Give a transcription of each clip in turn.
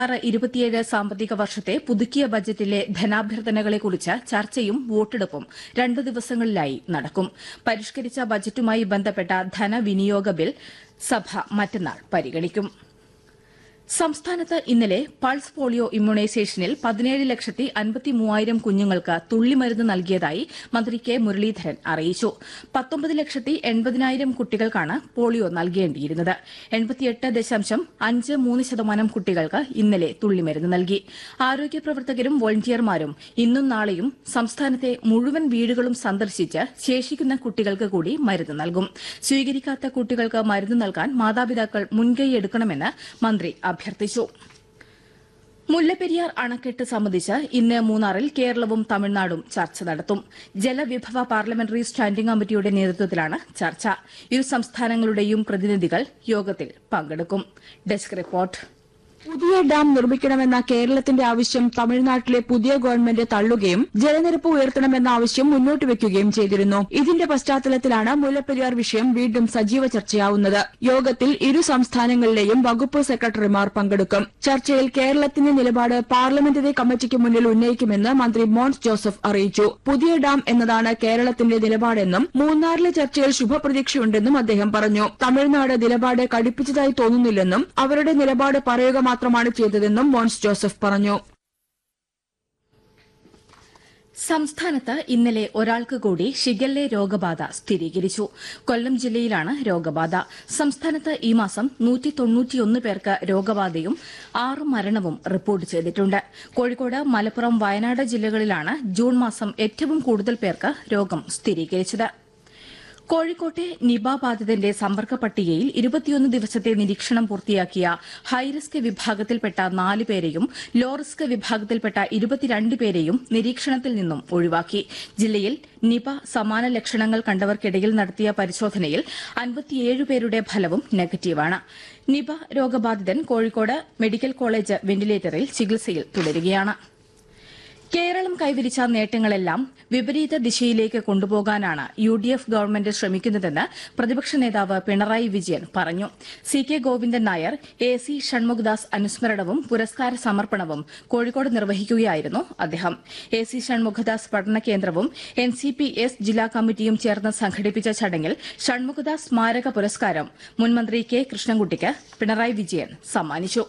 ആറ് ഇരുപത്തിയേഴ് സാമ്പത്തിക വർഷത്തെ പുതുക്കിയ ബജറ്റിലെ ധനാഭ്യർത്ഥനകളെക്കുറിച്ച് ചർച്ചയും വോട്ടെടുപ്പും രണ്ടു ദിവസങ്ങളിലായി നടക്കും പരിഷ്കരിച്ച ബജറ്റുമായി ബന്ധപ്പെട്ട ധനവിനിയോഗ ബിൽ സഭ മറ്റന്നാൾ പരിഗണിക്കും സംസ്ഥാനത്ത് ഇന്നലെ പൾസ് പോളിയോ ഇമ്മ്യൂണൈസേഷനിൽ പതിനേഴ് ലക്ഷത്തി അൻപത്തി മൂവായിരം കുഞ്ഞുങ്ങൾക്ക് തുള്ളിമരുന്ന് നൽകിയതായി മന്ത്രി കെ മുരളീധരൻ അറിയിച്ചു പത്തൊമ്പത് ലക്ഷത്തി എൺപതിനായിരം കുട്ടികൾക്കാണ് പോളിയോ നൽകേണ്ടിയിരുന്നത് എൺപത്തിയെട്ട് ദശാംശം അഞ്ച് മൂന്ന് ശതമാനം കുട്ടികൾക്ക് ഇന്നലെ തുള്ളിമരുന്ന് നൽകി ആരോഗ്യ പ്രവർത്തകരും വോളണ്ടിയർമാരും ഇന്നും നാളെയും സംസ്ഥാനത്തെ മുഴുവൻ വീടുകളും സന്ദർശിച്ച് ശേഷിക്കുന്ന കുട്ടികൾക്ക് കൂടി മരുന്ന് നൽകും സ്വീകരിക്കാത്ത കുട്ടികൾക്ക് മരുന്ന് നൽകാൻ മാതാപിതാക്കൾ മുൻകൈയെടുക്കണമെന്ന് മന്ത്രി അഭ്യർത്ഥിച്ചു മുല്ലപ്പെരിയാർ അണക്കെട്ട് സംബന്ധിച്ച് ഇന്ന് മൂന്നാറിൽ കേരളവും തമിഴ്നാടും ചർച്ച നടത്തും ജലവിഭവ പാർലമെന്ററി സ്റ്റാൻഡിംഗ് കമ്മിറ്റിയുടെ നേതൃത്വത്തിലാണ് ചർച്ച ഇരു സംസ്ഥാനങ്ങളുടെയും പ്രതിനിധികൾ യോഗത്തിൽ പങ്കെടുക്കും ഡെസ്ക് റിപ്പോർട്ട് പുതിയ ഡാം നിർമ്മിക്കണമെന്ന കേരളത്തിന്റെ ആവശ്യം തമിഴ്നാട്ടിലെ പുതിയ ഗവൺമെന്റ് തള്ളുകയും ജലനിരപ്പ് ഉയർത്തണമെന്ന ആവശ്യം മുന്നോട്ട് വെക്കുകയും ചെയ്തിരുന്നു ഇതിന്റെ പശ്ചാത്തലത്തിലാണ് മുല്ലപ്പെരിയാർ വിഷയം വീണ്ടും സജീവ ചർച്ചയാവുന്നത് യോഗത്തിൽ ഇരു സംസ്ഥാനങ്ങളിലെയും വകുപ്പ് സെക്രട്ടറിമാർ പങ്കെടുക്കും ചർച്ചയിൽ കേരളത്തിന്റെ നിലപാട് പാർലമെന്ററി കമ്മിറ്റിക്ക് മുന്നിൽ ഉന്നയിക്കുമെന്ന് മന്ത്രി മോൻസ് ജോസഫ് അറിയിച്ചു പുതിയ ഡാം എന്നതാണ് കേരളത്തിന്റെ നിലപാടെന്നും മൂന്നാറിലെ ചർച്ചയിൽ ശുഭപ്രതീക്ഷയുണ്ടെന്നും അദ്ദേഹം പറഞ്ഞു തമിഴ്നാട് നിലപാട് കടുപ്പിച്ചതായി തോന്നുന്നില്ലെന്നും അവരുടെ നിലപാട് പറയുക മാത്രമാണ് ചെയ്തതെന്നും മോൻസ് ജോസഫ് പറഞ്ഞു സംസ്ഥാനത്ത് ഇന്നലെ ഒരാൾക്ക് കൂടി ഷിഗല്ലെ രോഗബാധ സ്ഥിരീകരിച്ചു കൊല്ലം ജില്ലയിലാണ് രോഗബാധ സംസ്ഥാനത്ത് ഈ മാസം പേർക്ക് രോഗബാധയും ആറ് മരണവും റിപ്പോർട്ട് ചെയ്തിട്ടുണ്ട് കോഴിക്കോട് മലപ്പുറം വയനാട് ജില്ലകളിലാണ് ജൂൺ മാസം ഏറ്റവും കൂടുതൽ പേർക്ക് രോഗം സ്ഥിരീകരിച്ചത് കോഴിക്കോട്ടെ നിപ ബാധിതന്റെ സമ്പർക്ക പട്ടികയിൽ ഇരുപത്തിയൊന്ന് ദിവസത്തെ നിരീക്ഷണം പൂർത്തിയാക്കിയ ഹൈറിസ്ക് വിഭാഗത്തിൽപ്പെട്ട നാല് പേരെയും ലോ റിസ്ക് വിഭാഗത്തിൽപ്പെട്ട ഇരുപത്തിരണ്ട് പേരെയും നിരീക്ഷണത്തിൽ നിന്നും ഒഴിവാക്കി ജില്ലയിൽ നിപ സമാന ലക്ഷണങ്ങൾ കണ്ടവർക്കിടയിൽ നടത്തിയ പരിശോധനയിൽ അൻപത്തിയേഴ് പേരുടെ ഫലവും നെഗറ്റീവാണ് നിപ രോഗബാധിതൻ കോഴിക്കോട് മെഡിക്കൽ കോളേജ് വെന്റിലേറ്ററിൽ ചികിത്സയിൽ തുടരുകയാണ് കേരളം കൈവരിച്ച നേട്ടങ്ങളെല്ലാം വിപരീത ദിശയിലേക്ക് കൊണ്ടുപോകാനാണ് യു ഡി എഫ് ഗവൺമെന്റ് ശ്രമിക്കുന്നതെന്ന് പ്രതിപക്ഷ നേതാവ് പിണറായി വിജയൻ പറഞ്ഞു C K Govindan Nair A C Shanmukhadas അനുസ്മരണവും പുരസ്കാര സമർപ്പണവും കോഴിക്കോട് നിർവഹിക്കുകയായിരുന്നു അദ്ദേഹം എ സി ഷൺമുഖദാസ് പഠന കേന്ദ്രവും എൻ സി പി എസ് ജില്ലാ കമ്മിറ്റിയും ചേർന്ന് സംഘടിപ്പിച്ച ചടങ്ങിൽ ഷൺമുഖദാസ് സ്മാരക പുരസ്കാരം മുൻമന്ത്രി കെ കൃഷ്ണൻകുട്ടിക്ക് പിണറായി വിജയൻ സമ്മാനിച്ചു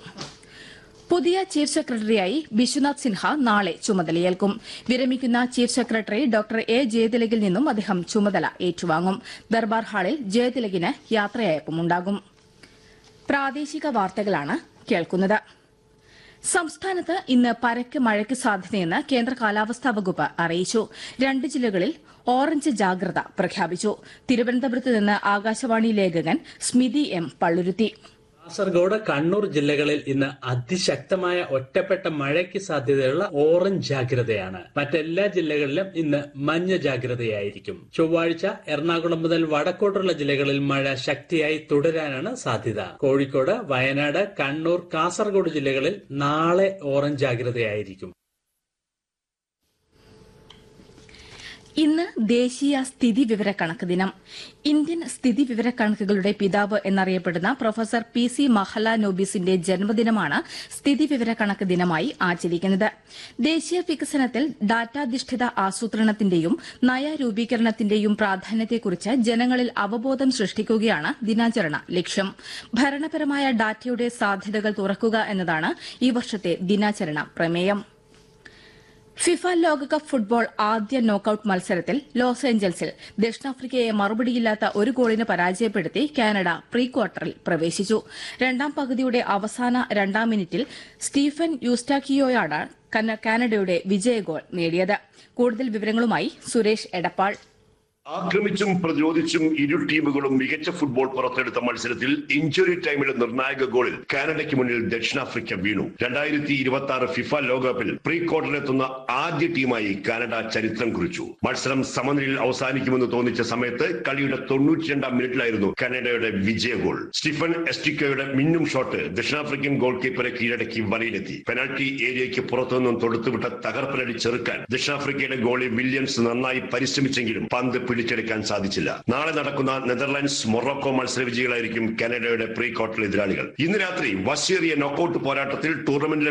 പുതിയ ചീഫ് സെക്രട്ടറിയായി ബിശ്വനാഥ് സിൻഹ നാളെ ചുമതലയേൽക്കും വിരമിക്കുന്ന ചീഫ് സെക്രട്ടറി ഡോക്ടർ എ ജയതിലകിൽ നിന്നും അദ്ദേഹം ചുമതല ഏറ്റുവാങ്ങും ദർബാർ ഹാളിൽ ജയതിലകിന് യാത്രയയപ്പുമുണ്ടാകും പ്രാദേശിക വാർത്തകളാണ് കേൾക്കുന്നത് സംസ്ഥാനത്ത് ഇന്ന് പരക്കെ മഴയ്ക്ക് സാധ്യതയെന്ന് കേന്ദ്ര കാലാവസ്ഥാ വകുപ്പ് അറിയിച്ചു രണ്ട് ജില്ലകളിൽ ഓറഞ്ച് ജാഗ്രത പ്രഖ്യാപിച്ചു തിരുവനന്തപുരത്ത് നിന്ന് ആകാശവാണി ലേഖകൻ സ്മിതി എം പള്ളുരുത്തി കാസർഗോഡ് കണ്ണൂർ ജില്ലകളിൽ ഇന്ന് അതിശക്തമായ ഒറ്റപ്പെട്ട മഴയ്ക്ക് സാധ്യതയുള്ള ഓറഞ്ച് ജാഗ്രതയാണ് മറ്റെല്ലാ ജില്ലകളിലും ഇന്ന് മഞ്ഞ ജാഗ്രതയായിരിക്കും ചൊവ്വാഴ്ച എറണാകുളം മുതൽ വടക്കോട്ടുള്ള ജില്ലകളിൽ മഴ ശക്തിയായി തുടരാനാണ് സാധ്യത കോഴിക്കോട് വയനാട് കണ്ണൂർ കാസർഗോഡ് ജില്ലകളിൽ നാളെ ഓറഞ്ച് ജാഗ്രതയായിരിക്കും ഇന്ന് ദേശീയ സ്ഥിതി വിവരക്കണക്ക് ദിനം ഇന്ത്യൻ സ്ഥിതി വിവരക്കണക്കുകളുടെ പിതാവ് എന്നറിയപ്പെടുന്ന പ്രൊഫസർ പി സി മഹലാനോബിസിന്റെ ജന്മദിനമാണ് സ്ഥിതി വിവരക്കണക്ക് ദിനമായി ആചരിക്കുന്നത് ദേശീയ വികസനത്തിൽ ഡാറ്റാധിഷ്ഠിത ആസൂത്രണത്തിന്റെയും നയരൂപീകരണത്തിന്റെയും പ്രാധാന്യത്തെക്കുറിച്ച് ജനങ്ങളിൽ അവബോധം സൃഷ്ടിക്കുകയാണ് ദിനാചരണ ലക്ഷ്യം ഭരണപരമായ ഡാറ്റയുടെ സാധ്യതകൾ തുറക്കുക എന്നതാണ് ഈ വർഷത്തെ ദിനാചരണ പ്രമേയം ഫിഫ ലോകകപ്പ് ഫുട്ബോൾ ആദ്യ നോക്കൌട്ട് മത്സരത്തിൽ ലോസ് ഏഞ്ചൽസിൽ ദക്ഷിണാഫ്രിക്കയെ മറുപടിയില്ലാത്ത ഒരു ഗോളിന് പരാജയപ്പെടുത്തി കാനഡ പ്രീ ക്വാർട്ടറിൽ പ്രവേശിച്ചു രണ്ടാം പകുതിയുടെ അവസാന രണ്ടാം മിനിറ്റിൽ സ്റ്റീഫൻ യൂസ്റ്റാക്കിയോയാണ് കാനഡയുടെ വിജയ ഗോൾ നേടിയത് കൂടുതൽ വിവരങ്ങളുമായി സുരേഷ് എടപ്പാൾ ആക്രമിച്ചും പ്രതിരോധിച്ചും ഇരു ടീമുകളും മികച്ച ഫുട്ബോൾ പുറത്തെടുത്ത മത്സരത്തിൽ ഇഞ്ചുറി ടൈമിലെ നിർണായക ഗോളിൽ കാനഡയ്ക്ക് മുന്നിൽ ദക്ഷിണാഫ്രിക്ക വീണു രണ്ടായിരത്തി ഇരുപത്തി ആറ് ഫിഫ ലോകകപ്പിൽ പ്രീ ക്വാർട്ടറിലെത്തുന്ന ആദ്യ ടീമായി കാനഡ ചരിത്രം കുറിച്ചു മത്സരം സമനിലയിൽ അവസാനിക്കുമെന്ന് തോന്നിച്ച സമയത്ത് കളിയുടെ തൊണ്ണൂറ്റിരണ്ടാം മിനിറ്റിലായിരുന്നു കാനഡയുടെ വിജയ ഗോൾ സ്റ്റീഫൻ എസ്റ്റിക്കോയുടെ മിന്നും ഷോട്ട് ദക്ഷിണാഫ്രിക്കൻ ഗോൾ കീപ്പറെ കീഴടക്കി വലയിലെത്തി പെനാൽറ്റി ഏരിയയ്ക്ക് പുറത്തുനിന്നും തൊടുത്തുവിട്ട തകർപ്പനടി ചെറുക്കാൻ ദക്ഷിണാഫ്രിക്കയുടെ ഗോളി വില്യംസ് നന്നായി പരിശ്രമിച്ചെങ്കിലും പന്ത് പിടിച്ചെടുക്കാൻ സാധിച്ചില്ല നാളെ നടക്കുന്ന നെതർലാൻഡ്സ് മൊറോക്കോ മത്സര വിജയികളായിരിക്കും കാനഡയുടെ പ്രീ ക്വാർട്ടർ എതിരാളികൾ ഇന്ന് രാത്രി വശേറിയ നോക്കൌട്ട് പോരാട്ടത്തിൽ ടൂർണമെന്റിലെ